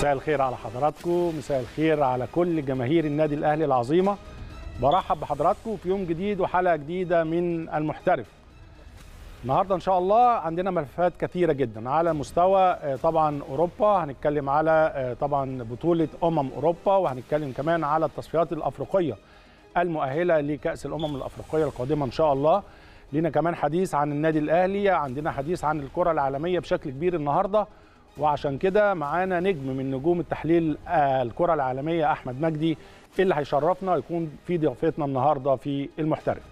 مساء الخير على حضراتكم مساء الخير على كل جماهير النادي الاهلي العظيمه برحب بحضراتكم في يوم جديد وحلقه جديده من المحترف النهارده ان شاء الله عندنا ملفات كثيره جدا على مستوى طبعا اوروبا هنتكلم على طبعا بطوله امم اوروبا وهنتكلم كمان على التصفيات الافريقيه المؤهله لكاس الامم الافريقيه القادمه ان شاء الله لينا كمان حديث عن النادي الاهلي عندنا حديث عن الكره العالميه بشكل كبير النهارده وعشان كده معانا نجم من نجوم التحليل الكره العالميه احمد مجدي اللي هيشرفنا ويكون في ضيافتنا النهارده في المحترف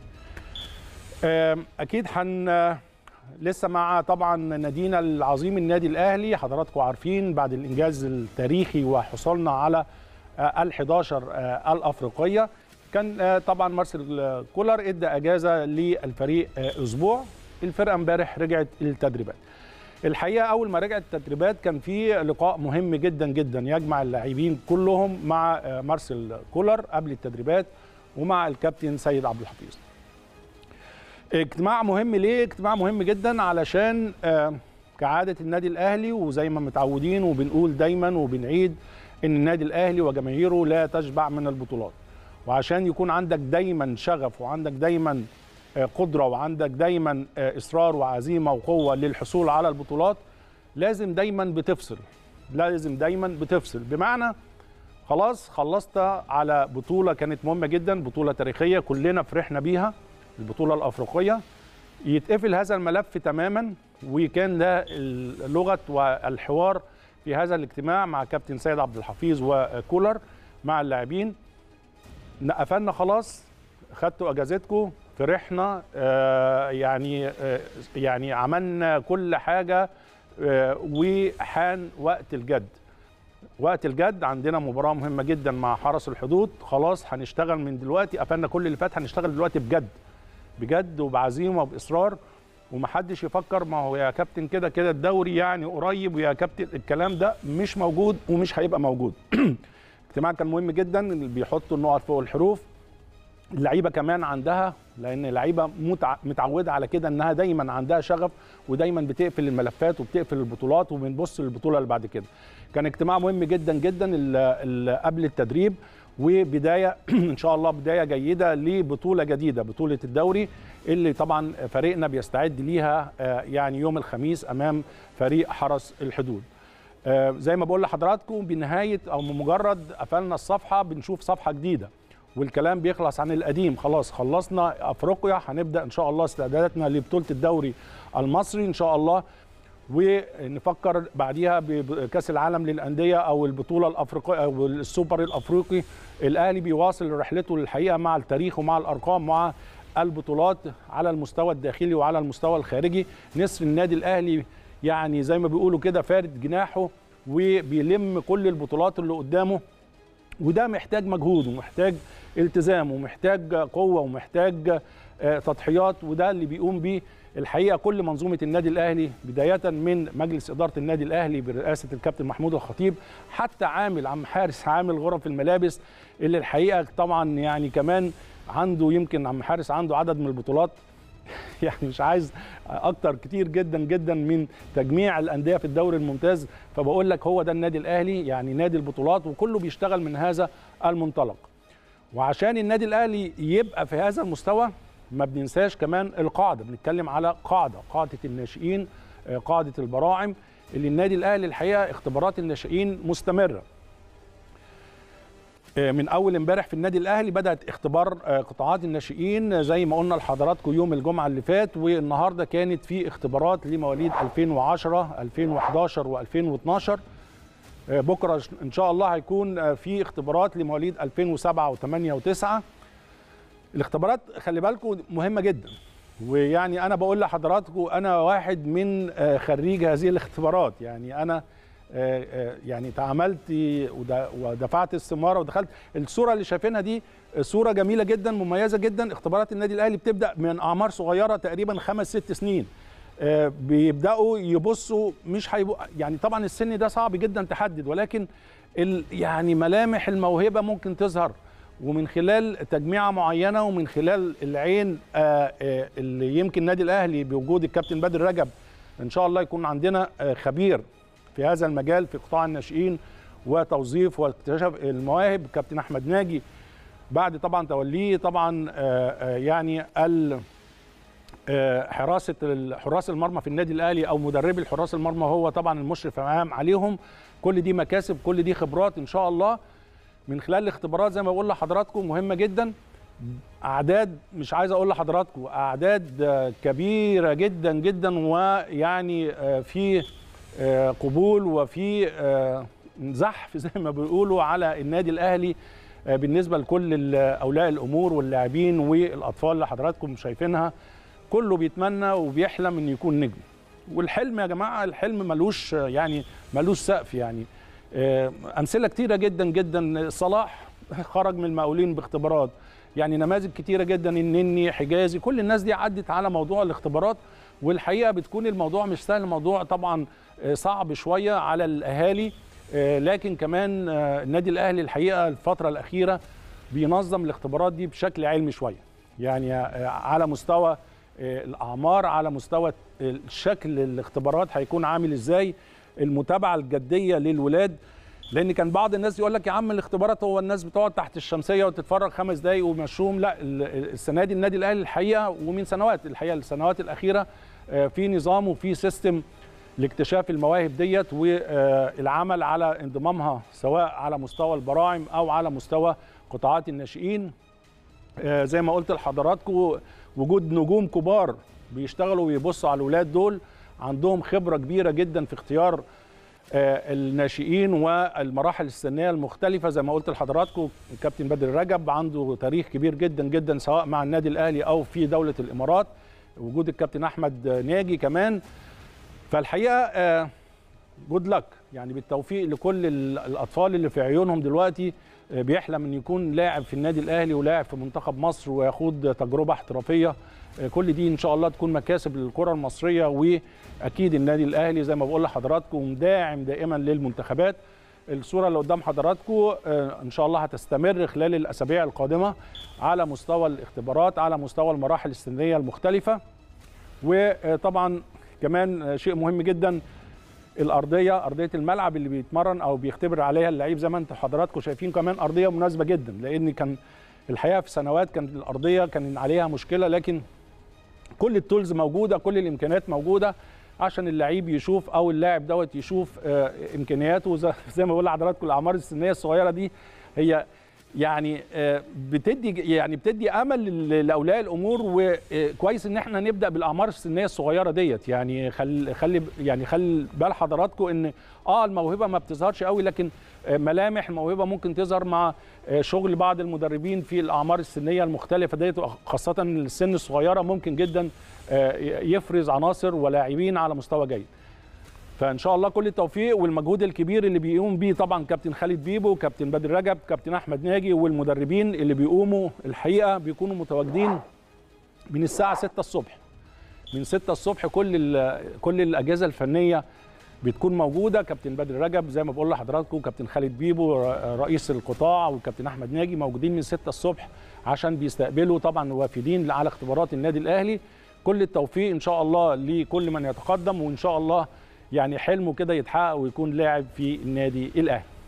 اكيد حن لسه مع طبعا نادينا العظيم النادي الاهلي حضراتكم عارفين بعد الانجاز التاريخي وحصولنا على ال11 الافريقيه كان طبعا مارسيل كولر ادى اجازه للفريق اسبوع الفرقه امبارح رجعت التدريبات الحقيقه اول ما رجعت التدريبات كان في لقاء مهم جدا جدا يجمع اللاعبين كلهم مع مارسيل كولر قبل التدريبات ومع الكابتن سيد عبد الحفيظ اجتماع مهم ليه اجتماع مهم جدا علشان كعاده النادي الاهلي وزي ما متعودين وبنقول دايما وبنعيد ان النادي الاهلي وجماهيره لا تشبع من البطولات وعشان يكون عندك دايما شغف وعندك دايما قدره وعندك دايما اصرار وعزيمه وقوه للحصول على البطولات لازم دايما بتفصل لازم دايما بتفصل بمعنى خلاص خلصت على بطوله كانت مهمه جدا بطوله تاريخيه كلنا فرحنا بيها البطوله الافريقيه يتقفل هذا الملف تماما وكان ده اللغه والحوار في هذا الاجتماع مع كابتن سيد عبد الحفيظ وكولر مع اللاعبين قفلنا خلاص خدتوا اجازتكم فرحنا آه يعني آه يعني عملنا كل حاجه آه وحان وقت الجد وقت الجد عندنا مباراه مهمه جدا مع حرس الحدود خلاص هنشتغل من دلوقتي قفلنا كل اللي فات هنشتغل دلوقتي بجد بجد وبعزيمه وباصرار ومحدش يفكر ما هو يا كابتن كده كده الدوري يعني قريب ويا كابتن الكلام ده مش موجود ومش هيبقى موجود اجتماع كان مهم جدا اللي بيحطوا النقط فوق الحروف اللعيبه كمان عندها لان اللعيبه متعوده على كده انها دايما عندها شغف ودايما بتقفل الملفات وبتقفل البطولات وبنبص للبطوله اللي بعد كده كان اجتماع مهم جدا جدا اللي قبل التدريب وبدايه ان شاء الله بدايه جيده لبطوله جديده بطوله الدوري اللي طبعا فريقنا بيستعد ليها يعني يوم الخميس امام فريق حرس الحدود زي ما بقول لحضراتكم بنهايه او بمجرد قفلنا الصفحه بنشوف صفحه جديده والكلام بيخلص عن القديم خلاص خلصنا افريقيا هنبدا ان شاء الله استعداداتنا لبطوله الدوري المصري ان شاء الله ونفكر بعديها بكاس العالم للانديه او البطوله الافريقيه او السوبر الافريقي الاهلي بيواصل رحلته الحقيقه مع التاريخ ومع الارقام مع البطولات على المستوى الداخلي وعلى المستوى الخارجي نصف النادي الاهلي يعني زي ما بيقولوا كده فارد جناحه وبيلم كل البطولات اللي قدامه وده محتاج مجهود ومحتاج التزام ومحتاج قوه ومحتاج تضحيات وده اللي بيقوم بيه الحقيقه كل منظومه النادي الاهلي بدايه من مجلس اداره النادي الاهلي برئاسه الكابتن محمود الخطيب حتى عامل عم حارس عامل غرف الملابس اللي الحقيقه طبعا يعني كمان عنده يمكن عم حارس عنده عدد من البطولات يعني مش عايز اكتر كتير جدا جدا من تجميع الانديه في الدوري الممتاز فبقول لك هو ده النادي الاهلي يعني نادي البطولات وكله بيشتغل من هذا المنطلق وعشان النادي الاهلي يبقى في هذا المستوى ما بننساش كمان القاعده بنتكلم على قاعده قاعده الناشئين قاعده البراعم اللي النادي الاهلي الحقيقه اختبارات الناشئين مستمره من اول امبارح في النادي الاهلي بدات اختبار قطاعات الناشئين زي ما قلنا لحضراتكم يوم الجمعه اللي فات والنهارده كانت في اختبارات لمواليد 2010 2011 و2012 بكره ان شاء الله هيكون في اختبارات لمواليد 2007 و8 و9 الاختبارات خلي بالكم مهمه جدا ويعني انا بقول لحضراتكم انا واحد من خريج هذه الاختبارات يعني انا يعني تعاملت ودفعت السماره ودخلت الصوره اللي شايفينها دي صوره جميله جدا مميزه جدا اختبارات النادي الاهلي بتبدا من اعمار صغيره تقريبا خمس ست سنين بيبداوا يبصوا مش هيبقوا يعني طبعا السن ده صعب جدا تحدد ولكن يعني ملامح الموهبه ممكن تظهر ومن خلال تجميعه معينه ومن خلال العين اللي يمكن النادي الاهلي بوجود الكابتن بدر رجب ان شاء الله يكون عندنا خبير في هذا المجال في قطاع الناشئين وتوظيف واكتشاف المواهب كابتن احمد ناجي بعد طبعا توليه طبعا آه، آه، يعني ال آه، حراسه ال- حراس المرمى في النادي الاهلي او مدربي الحراس المرمى هو طبعا المشرف العام عليهم كل دي مكاسب كل دي خبرات ان شاء الله من خلال الاختبارات زي ما بقول لحضراتكم مهمه جدا اعداد مش عايز اقول لحضراتكم اعداد آه، كبيره جدا جدا ويعني آه، في آه، قبول وفي آه، زحف زي ما بيقولوا على النادي الاهلي آه، بالنسبه لكل ال- اولياء الامور واللاعبين والاطفال اللي حضراتكم شايفينها كله بيتمنى وبيحلم ان يكون نجم والحلم يا جماعه الحلم ملوش آه، يعني ملوش سقف يعني آه، امثله كتيره جدا جدا صلاح خرج من المقاولين باختبارات يعني نماذج كتيره جدا النني حجازي كل الناس دي عدت على موضوع الاختبارات والحقيقه بتكون الموضوع مش سهل الموضوع طبعا آه، صعب شويه على الاهالي آه، لكن كمان آه، النادي الاهلي الحقيقه الفتره الاخيره بينظم الاختبارات دي بشكل علمي شويه يعني آه، على مستوى آه، الاعمار على مستوى شكل الاختبارات هيكون عامل ازاي المتابعه الجديه للولاد لان كان بعض الناس يقول لك يا عم الاختبارات هو الناس بتقعد تحت الشمسيه وتتفرج خمس دايق ويمشوهم لا ال- السنه دي النادي الاهلي الحقيقه ومن سنوات الحقيقه السنوات الاخيره آه، في نظام وفي سيستم لاكتشاف المواهب ديت والعمل على انضمامها سواء على مستوى البراعم او على مستوى قطاعات الناشئين آه، زي ما قلت لحضراتكم وجود نجوم كبار بيشتغلوا ويبصوا على الولاد دول عندهم خبره كبيره جدا في اختيار آه، الناشئين والمراحل السنيه المختلفه زي ما قلت لحضراتكم الكابتن بدر رجب عنده تاريخ كبير جدا جدا سواء مع النادي الاهلي او في دوله الامارات وجود الكابتن احمد ناجي كمان فالحقيقه جود لك يعني بالتوفيق لكل ال- الاطفال اللي في عيونهم دلوقتي آه، بيحلم ان يكون لاعب في النادي الاهلي ولاعب في منتخب مصر ويخوض تجربه احترافيه آه، كل دي ان شاء الله تكون مكاسب للكره المصريه واكيد النادي الاهلي زي ما بقول لحضراتكم داعم دائما للمنتخبات الصوره اللي قدام حضراتكم آه، ان شاء الله هتستمر خلال الاسابيع القادمه على مستوى الاختبارات على مستوى المراحل السنيه المختلفه وطبعا كمان شيء مهم جدا الارضيه ارضيه الملعب اللي بيتمرن او بيختبر عليها اللعيب زي ما انتم حضراتكم شايفين كمان ارضيه مناسبه جدا لان كان الحقيقه في سنوات كانت الارضيه كان عليها مشكله لكن كل التولز موجوده كل الامكانيات موجوده عشان اللعيب يشوف او اللاعب دوت يشوف آه، امكانياته زي زي ما بقول لحضراتكم الاعمار السنيه الصغيره دي هي يعني آه، بتدي يعني بتدي امل لل- لاولياء الامور وكويس ان احنا نبدا بالاعمار السنيه الصغيره ديت يعني خلي خلي يعني خلي بال حضراتكم ان اه الموهبه ما بتظهرش قوي لكن آه، ملامح الموهبه ممكن تظهر مع آه، شغل بعض المدربين في الاعمار السنيه المختلفه ديت خاصه السن الصغيره ممكن جدا آه، يفرز عناصر ولاعبين على مستوى جيد فان شاء الله كل التوفيق والمجهود الكبير اللي بيقوم بيه طبعا كابتن خالد بيبو كابتن بدر رجب كابتن احمد ناجي والمدربين اللي بيقوموا الحقيقه بيكونوا متواجدين من الساعه 6 الصبح من 6 الصبح كل ال- كل الاجهزه الفنيه بتكون موجوده كابتن بدر رجب زي ما بقول لحضراتكم كابتن خالد بيبو ر- رئيس القطاع والكابتن احمد ناجي موجودين من 6 الصبح عشان بيستقبلوا طبعا وافدين على اختبارات النادي الاهلي كل التوفيق ان شاء الله لكل من يتقدم وان شاء الله يعني حلمه كده يتحقق ويكون لاعب في النادي الاهلي